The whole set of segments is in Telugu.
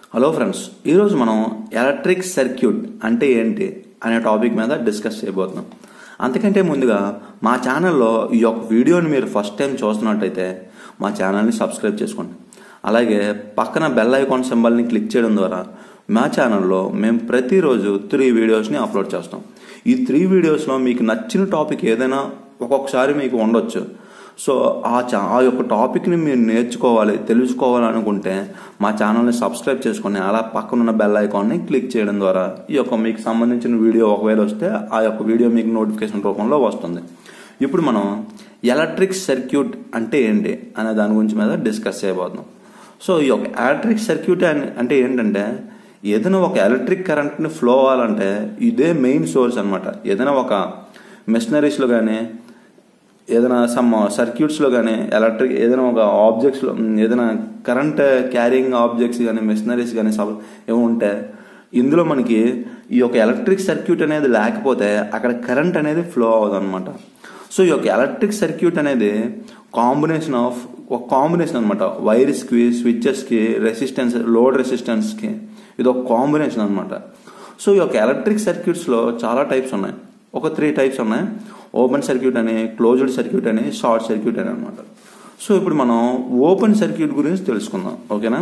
హలో ఫ్రెండ్స్ ఈరోజు మనం ఎలక్ట్రిక్ సర్క్యూట్ అంటే ఏంటి అనే టాపిక్ మీద డిస్కస్ చేయబోతున్నాం అంతకంటే ముందుగా మా ఛానల్లో ఈ యొక్క వీడియోని మీరు ఫస్ట్ టైం చూస్తున్నట్టయితే మా ఛానల్ని సబ్స్క్రైబ్ చేసుకోండి అలాగే పక్కన బెల్ ఐకాన్ సింబల్ని క్లిక్ చేయడం ద్వారా మా ఛానల్లో మేము ప్రతిరోజు త్రీ వీడియోస్ని అప్లోడ్ చేస్తాం ఈ త్రీ వీడియోస్లో మీకు నచ్చిన టాపిక్ ఏదైనా ఒక్కొక్కసారి మీకు ఉండొచ్చు సో ఆ చా ఆ యొక్క టాపిక్ని మీరు నేర్చుకోవాలి తెలుసుకోవాలనుకుంటే మా ఛానల్ని సబ్స్క్రైబ్ చేసుకొని అలా పక్కనున్న బెల్ ఐకాన్ని క్లిక్ చేయడం ద్వారా ఈ యొక్క మీకు సంబంధించిన వీడియో ఒకవేళ వస్తే ఆ యొక్క వీడియో మీకు నోటిఫికేషన్ రూపంలో వస్తుంది ఇప్పుడు మనం ఎలక్ట్రిక్ సర్క్యూట్ అంటే ఏంటి అనే దాని గురించి మీద డిస్కస్ చేయబోతున్నాం సో ఈ యొక్క ఎలక్ట్రిక్ సర్క్యూట్ అంటే ఏంటంటే ఏదైనా ఒక ఎలక్ట్రిక్ కరెంట్ని ఫ్లో అవ్వాలంటే ఇదే మెయిన్ సోర్స్ అనమాట ఏదైనా ఒక మెషినరీస్లో కానీ ఏదైనా సమ్ సర్క్యూట్స్లో కానీ ఎలక్ట్రిక్ ఏదైనా ఒక ఆబ్జెక్ట్స్లో ఏదైనా కరెంట్ క్యారింగ్ ఆబ్జెక్ట్స్ కానీ మెషినరీస్ కానీ సబ్ ఏమో ఉంటే ఇందులో మనకి ఈ యొక్క ఎలక్ట్రిక్ సర్క్యూట్ అనేది లేకపోతే అక్కడ కరెంట్ అనేది ఫ్లో అవ్వదు అనమాట సో ఈ యొక్క ఎలక్ట్రిక్ సర్క్యూట్ అనేది కాంబినేషన్ ఆఫ్ ఒక కాంబినేషన్ అనమాట వైర్స్కి స్విచ్చెస్కి రెసిస్టెన్స్ లోడ్ రెసిస్టెన్స్కి ఇది ఒక కాంబినేషన్ అనమాట సో ఈ యొక్క ఎలక్ట్రిక్ సర్క్యూట్స్లో చాలా టైప్స్ ఉన్నాయి ఒక త్రీ టైప్స్ ఉన్నాయి ఓపెన్ సర్క్యూట్ అని క్లోజ్డ్ సర్క్యూట్ అని షార్ట్ సర్క్యూట్ అని అనమాట సో ఇప్పుడు మనం ఓపెన్ సర్క్యూట్ గురించి తెలుసుకుందాం ఓకేనా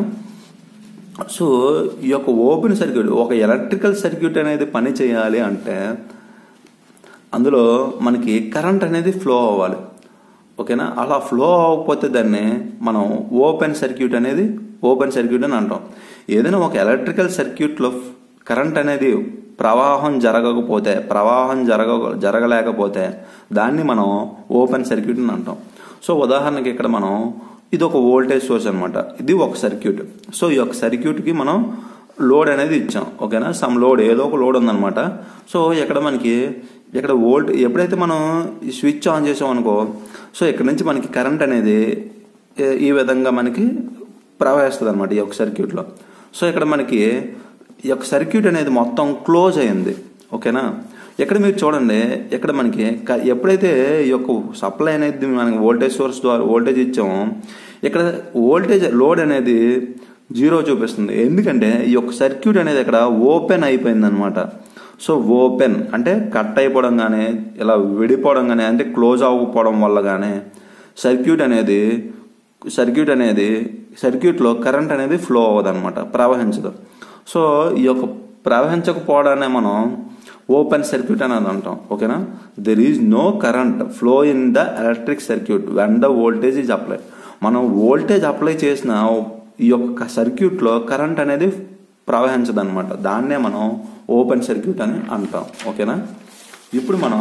సో ఈ యొక్క ఓపెన్ సర్క్యూట్ ఒక ఎలక్ట్రికల్ సర్క్యూట్ అనేది పని చేయాలి అంటే అందులో మనకి కరెంట్ అనేది ఫ్లో అవ్వాలి ఓకేనా అలా ఫ్లో అవ్వకపోతే దాన్ని మనం ఓపెన్ సర్క్యూట్ అనేది ఓపెన్ సర్క్యూట్ అని అంటాం ఏదైనా ఒక ఎలక్ట్రికల్ సర్క్యూట్లో కరెంట్ అనేది ప్రవాహం జరగకపోతే ప్రవాహం జరగ జరగలేకపోతే దాన్ని మనం ఓపెన్ సర్క్యూట్ అని అంటాం సో ఉదాహరణకి ఇక్కడ మనం ఇది ఒక వోల్టేజ్ సోర్స్ అనమాట ఇది ఒక సర్క్యూట్ సో ఈ యొక్క సర్క్యూట్కి మనం లోడ్ అనేది ఇచ్చాం ఓకేనా సమ్ లోడ్ ఏదో ఒక లోడ్ ఉందన్నమాట సో ఇక్కడ మనకి ఇక్కడ వోల్ట్ ఎప్పుడైతే మనం స్విచ్ ఆన్ చేసాం అనుకో సో ఇక్కడ నుంచి మనకి కరెంట్ అనేది ఈ విధంగా మనకి ప్రవహిస్తుంది అనమాట ఈ యొక్క సర్క్యూట్లో సో ఇక్కడ మనకి ఈ యొక్క సర్క్యూట్ అనేది మొత్తం క్లోజ్ అయింది ఓకేనా ఇక్కడ మీరు చూడండి ఇక్కడ మనకి ఎప్పుడైతే ఈ యొక్క సప్లై అనేది మనకి వోల్టేజ్ సోర్స్ ద్వారా వోల్టేజ్ ఇచ్చామో ఇక్కడ వోల్టేజ్ లోడ్ అనేది జీరో చూపిస్తుంది ఎందుకంటే ఈ యొక్క సర్క్యూట్ అనేది ఇక్కడ ఓపెన్ అయిపోయింది అనమాట సో ఓపెన్ అంటే కట్ అయిపోవడం కానీ ఇలా విడిపోవడం కానీ అంటే క్లోజ్ అవ్వకపోవడం వల్ల కానీ సర్క్యూట్ అనేది సర్క్యూట్ అనేది సర్క్యూట్లో కరెంట్ అనేది ఫ్లో అవ్వదు అనమాట ప్రవహించదు సో ఈ యొక్క ప్రవహించకపోవడాన్ని మనం ఓపెన్ సర్క్యూట్ అని అంటాం ఓకేనా there is no current flow in the electric circuit when the voltage is apply మనం వోల్టేజ్ అప్లై చేసిన ఈ యొక్క సర్క్యూట్లో కరెంట్ అనేది ప్రవహించదు అనమాట దాన్నే మనం ఓపెన్ సర్క్యూట్ అని అంటాం ఓకేనా ఇప్పుడు మనం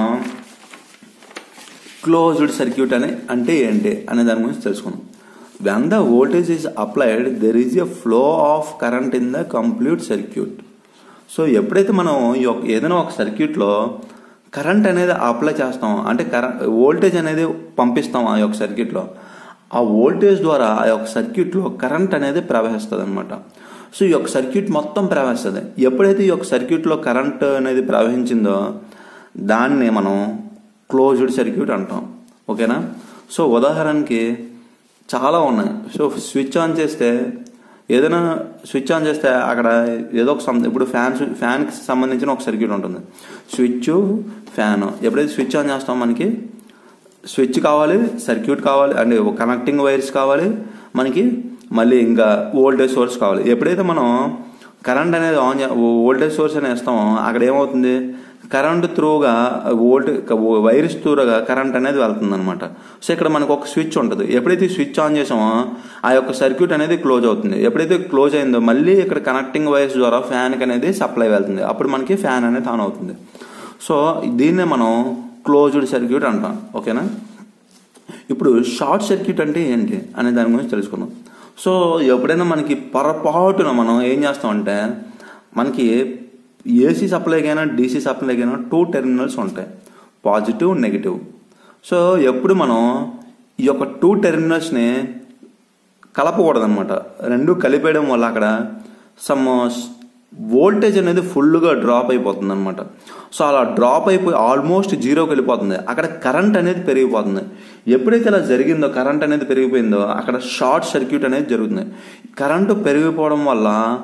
క్లోజ్డ్ సర్క్యూట్ అని అంటే ఏంటి అనే దాని గురించి తెలుసుకుందాం when the voltage is applied there is a flow of current in the complete circuit so ఎప్పుడైతే మనం ఏదైనా ఒక సర్క్యూట్లో కరెంట్ అనేది అప్లై చేస్తాం అంటే కరెంట్ వోల్టేజ్ అనేది పంపిస్తాం ఆ యొక్క సర్క్యూట్లో ఆ వోల్టేజ్ ద్వారా ఆ యొక్క సర్క్యూట్లో కరెంట్ అనేది ప్రవహిస్తుంది అనమాట సో ఈ యొక్క సర్క్యూట్ మొత్తం ప్రవహిస్తుంది ఎప్పుడైతే ఈ యొక్క సర్క్యూట్లో కరెంట్ అనేది ప్రవహించిందో దాన్ని మనం క్లోజ్డ్ సర్క్యూట్ అంటాం ఓకేనా సో ఉదాహరణకి చాలా ఉన్నాయి సో స్విచ్ ఆన్ చేస్తే ఏదైనా స్విచ్ ఆన్ చేస్తే అక్కడ ఏదో ఒక ఇప్పుడు ఫ్యాన్ ఫ్యాన్కి సంబంధించిన ఒక సర్క్యూట్ ఉంటుంది స్విచ్ ఫ్యాన్ ఎప్పుడైతే స్విచ్ ఆన్ చేస్తాం మనకి స్విచ్ కావాలి సర్క్యూట్ కావాలి అంటే కనెక్టింగ్ వైర్స్ కావాలి మనకి మళ్ళీ ఇంకా వోల్టేజ్ సోర్స్ కావాలి ఎప్పుడైతే మనం కరెంట్ అనేది ఆన్ వోల్టేజ్ సోర్స్ అని వేస్తామో అక్కడ ఏమవుతుంది కరెంట్ త్రూగా వోల్ట్ వైరస్ త్రూగా కరెంట్ అనేది వెళ్తుంది అనమాట సో ఇక్కడ మనకు ఒక స్విచ్ ఉంటుంది ఎప్పుడైతే స్విచ్ ఆన్ చేసామో ఆ యొక్క సర్క్యూట్ అనేది క్లోజ్ అవుతుంది ఎప్పుడైతే క్లోజ్ అయిందో మళ్ళీ ఇక్కడ కనెక్టింగ్ వైర్స్ ద్వారా ఫ్యాన్కి అనేది సప్లై వెళ్తుంది అప్పుడు మనకి ఫ్యాన్ అనేది ఆన్ అవుతుంది సో దీన్నే మనం క్లోజ్డ్ సర్క్యూట్ అంటాం ఓకేనా ఇప్పుడు షార్ట్ సర్క్యూట్ అంటే ఏంటి అనే దాని గురించి తెలుసుకుందాం సో ఎప్పుడైనా మనకి పొరపాటున మనం ఏం చేస్తామంటే మనకి ఏసీ సప్లైకైనా డీసీ సప్లైకైనా టూ టెర్మినల్స్ ఉంటాయి పాజిటివ్ నెగిటివ్ సో ఎప్పుడు మనం ఈ యొక్క టూ టెర్మినల్స్ని కలపకూడదు అనమాట రెండు కలిపేయడం వల్ల అక్కడ సమ్ వోల్టేజ్ అనేది ఫుల్గా డ్రాప్ అయిపోతుంది అనమాట సో అలా డ్రాప్ అయిపోయి ఆల్మోస్ట్ జీరోకి వెళ్ళిపోతుంది అక్కడ కరెంట్ అనేది పెరిగిపోతుంది ఎప్పుడైతే ఇలా జరిగిందో కరెంట్ అనేది పెరిగిపోయిందో అక్కడ షార్ట్ సర్క్యూట్ అనేది జరుగుతుంది కరెంటు పెరిగిపోవడం వల్ల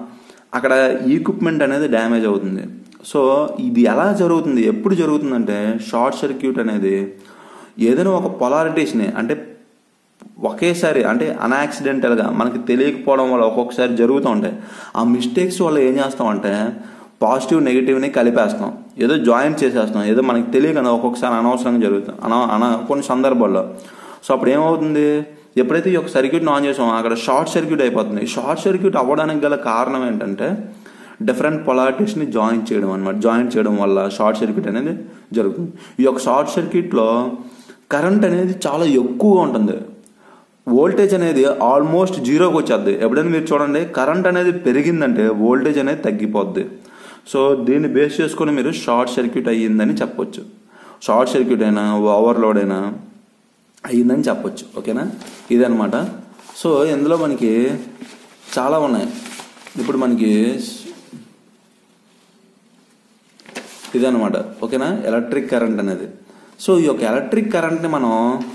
అక్కడ ఈక్విప్మెంట్ అనేది డ్యామేజ్ అవుతుంది సో ఇది ఎలా జరుగుతుంది ఎప్పుడు జరుగుతుందంటే షార్ట్ సర్క్యూట్ అనేది ఏదైనా ఒక పొలారిటీస్ని అంటే ఒకేసారి అంటే అన్యాక్సిడెంటల్గా మనకి తెలియకపోవడం వల్ల ఒక్కొక్కసారి జరుగుతూ ఉంటాయి ఆ మిస్టేక్స్ వల్ల ఏం చేస్తామంటే పాజిటివ్ నెగిటివ్ని కలిపేస్తాం ఏదో జాయింట్ చేసేస్తాం ఏదో మనకి తెలియకుండా ఒక్కొక్కసారి అనవసరంగా జరుగుతాం అన అన కొన్ని సందర్భాల్లో సో అప్పుడు ఏమవుతుంది ఎప్పుడైతే ఈ యొక్క సర్క్యూట్ని ఆన్ చేసామో అక్కడ షార్ట్ సర్క్యూట్ అయిపోతుంది షార్ట్ సర్క్యూట్ అవ్వడానికి గల కారణం ఏంటంటే డిఫరెంట్ పొలారిటీస్ని జాయిన్ చేయడం అనమాట జాయిన్ చేయడం వల్ల షార్ట్ సర్క్యూట్ అనేది జరుగుతుంది ఈ యొక్క షార్ట్ సర్క్యూట్లో కరెంట్ అనేది చాలా ఎక్కువగా ఉంటుంది వోల్టేజ్ అనేది ఆల్మోస్ట్ జీరోకి వచ్చేద్ది ఎప్పుడైనా మీరు చూడండి కరెంట్ అనేది పెరిగిందంటే వోల్టేజ్ అనేది తగ్గిపోద్ది సో దీన్ని బేస్ చేసుకొని మీరు షార్ట్ సర్క్యూట్ అయ్యిందని చెప్పొచ్చు షార్ట్ సర్క్యూట్ అయినా ఓవర్లోడ్ అయినా అయ్యిందని చెప్పొచ్చు ఓకేనా ఇదనమాట సో ఇందులో మనకి చాలా ఉన్నాయి ఇప్పుడు మనకి ఇదనమాట ఓకేనా ఎలక్ట్రిక్ కరెంట్ అనేది సో ఈ యొక్క ఎలక్ట్రిక్ కరెంట్ని మనం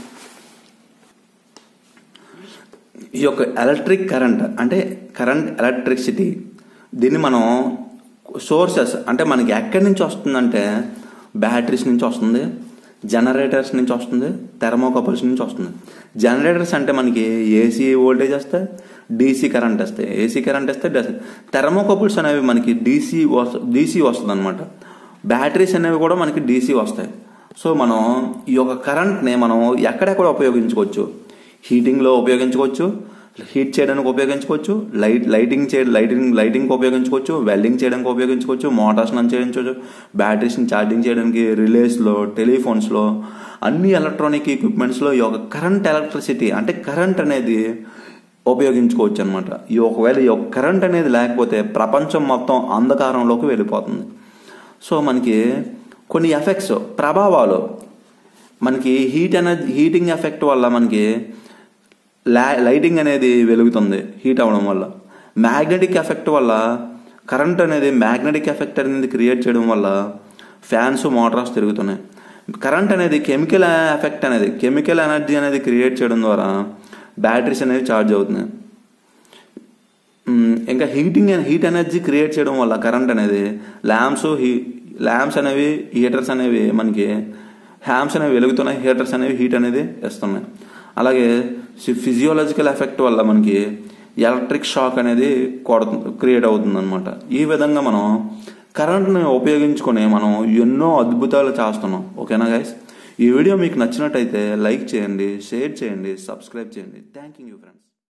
ఈ యొక్క ఎలక్ట్రిక్ కరెంట్ అంటే కరెంట్ ఎలక్ట్రిసిటీ దీన్ని మనం సోర్సెస్ అంటే మనకి ఎక్కడి నుంచి వస్తుందంటే బ్యాటరీస్ నుంచి వస్తుంది జనరేటర్స్ నుంచి వస్తుంది థెర్మోకపుల్స్ నుంచి వస్తుంది జనరేటర్స్ అంటే మనకి ఏసీ వోల్టేజ్ వస్తే డీసీ కరెంట్ వస్తాయి ఏసీ కరెంట్ వస్తే థెర్మోకపుల్స్ అనేవి మనకి డీసీ డీసీ వస్తుంది అనమాట బ్యాటరీస్ అనేవి కూడా మనకి డీసీ వస్తాయి సో మనం ఈ యొక్క కరెంట్ని మనం ఎక్కడెక్కడ ఉపయోగించుకోవచ్చు హీటింగ్లో ఉపయోగించుకోవచ్చు హీట్ చేయడానికి ఉపయోగించుకోవచ్చు లైట్ లైటింగ్ చే లైటింగ్ లైటింగ్ ఉపయోగించుకోవచ్చు వెల్డింగ్ చేయడానికి ఉపయోగించుకోవచ్చు మోటార్స్ అని చేయించవచ్చు బ్యాటరీస్ని ఛార్జింగ్ చేయడానికి రిలేస్లో టెలిఫోన్స్లో అన్ని ఎలక్ట్రానిక్ ఎక్విప్మెంట్స్లో ఈ యొక్క కరెంట్ ఎలక్ట్రిసిటీ అంటే కరెంట్ అనేది ఉపయోగించుకోవచ్చు అనమాట ఈ ఒకవేళ ఈ యొక్క కరెంట్ అనేది లేకపోతే ప్రపంచం మొత్తం అంధకారంలోకి వెళ్ళిపోతుంది సో మనకి కొన్ని ఎఫెక్ట్స్ ప్రభావాలు మనకి హీట్ ఎనర్జీ హీటింగ్ ఎఫెక్ట్ వల్ల మనకి లా లైటింగ్ అనేది వెలుగుతుంది హీట్ అవ్వడం వల్ల మ్యాగ్నెటిక్ ఎఫెక్ట్ వల్ల కరెంట్ అనేది మ్యాగ్నెటిక్ ఎఫెక్ట్ అనేది క్రియేట్ చేయడం వల్ల ఫ్యాన్స్ మోటార్స్ తిరుగుతున్నాయి కరెంట్ అనేది కెమికల్ ఎఫెక్ట్ అనేది కెమికల్ ఎనర్జీ అనేది క్రియేట్ చేయడం ద్వారా బ్యాటరీస్ అనేవి ఛార్జ్ అవుతున్నాయి ఇంకా హీటింగ్ హీట్ ఎనర్జీ క్రియేట్ చేయడం వల్ల కరెంట్ అనేది ల్యాంప్స్ హీ ల్యాంప్స్ అనేవి హీటర్స్ అనేవి మనకి హ్యామ్స్ అనేవి వెలుగుతున్నాయి హీటర్స్ అనేవి హీట్ అనేది ఇస్తున్నాయి అలాగే ఫిజియోలాజికల్ ఎఫెక్ట్ వల్ల మనకి ఎలక్ట్రిక్ షాక్ అనేది కొడుతుంది క్రియేట్ అవుతుంది అనమాట ఈ విధంగా మనం కరెంట్ని ఉపయోగించుకొని మనం ఎన్నో అద్భుతాలు చేస్తున్నాం ఓకేనా గైస్ ఈ వీడియో మీకు నచ్చినట్టయితే లైక్ చేయండి షేర్ చేయండి సబ్స్క్రైబ్ చేయండి థ్యాంక్ యూ ఫ్రెండ్స్